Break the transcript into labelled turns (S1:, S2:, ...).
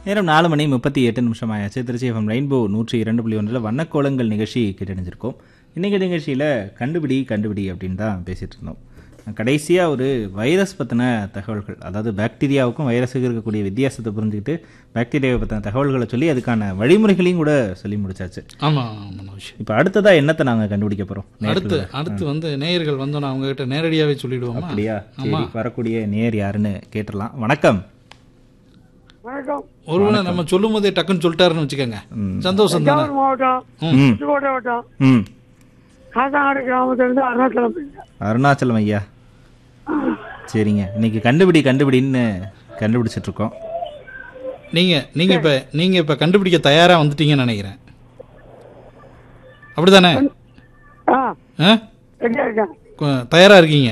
S1: நேரம் நாலு மணி முப்பத்தி எட்டு நிமிஷம் ஆயாச்சு திருச்சி எஃப்எம் ரெயின்போ நூற்றி இரண்டு புள்ளி ஒன்றில் வண்ணக்கோலங்கள் நிகழ்ச்சி கேட்டணிஞ்சிருக்கோம் இன்றைக்கி நிகழ்ச்சியில் கண்டுபிடி கண்டுபிடி அப்படின்னு தான் பேசிகிட்டு இருந்தோம் கடைசியாக ஒரு வைரஸ் பற்றின தகவல்கள் அதாவது பாக்டீரியாவுக்கும் வைரஸுக்கு இருக்கக்கூடிய வித்தியாசத்தை புரிஞ்சுக்கிட்டு பாக்டீரியாவை பற்றின தகவல்களை சொல்லி அதுக்கான வழிமுறைகளையும் கூட சொல்லி முடிச்சாச்சு
S2: ஆமாம் மனோஜ்
S1: இப்போ அடுத்ததாக என்னத்தை நாங்கள் கண்டுபிடிக்க போகிறோம்
S2: அடுத்து அடுத்து வந்து நேயர்கள் வந்தோன்னா அவங்க கிட்ட நேரடியாகவே சொல்லிடுவோமா
S1: அப்படியா சரி வரக்கூடிய நேர் யாருன்னு கேட்டுடலாம் வணக்கம்
S3: வணக்கம்
S2: ஒருவேளை நம்ம சொல்லும் போதே டக்குன்னு சொல்லிட்டாருன்னு வச்சுக்கோங்க சந்தோஷம் தானே
S3: தஞ்சாவூர் மாவட்டம்
S1: ம்
S3: புதுக்கோட்டை மாவட்டம்
S1: ம்
S3: காசாங்காடு கிராமத்திலிருந்து அருணாச்சலம் பேசுறேன்.
S1: அருணாச்சலம் ஐயா சரிங்க இன்னைக்கு கண்டுபிடி கண்டுபிடின்னு கண்டுபிடிச்சிட்டு இருக்கோம்
S2: நீங்க நீங்க இப்ப நீங்க இப்ப கண்டுபிடிக்க தயாரா வந்துட்டீங்கன்னு நினைக்கிறேன் அப்படிதானே
S3: ஆ
S2: ஆ?
S3: ரெடியா இருக்கேன்
S2: கொ- தயாரா இருக்கீங்க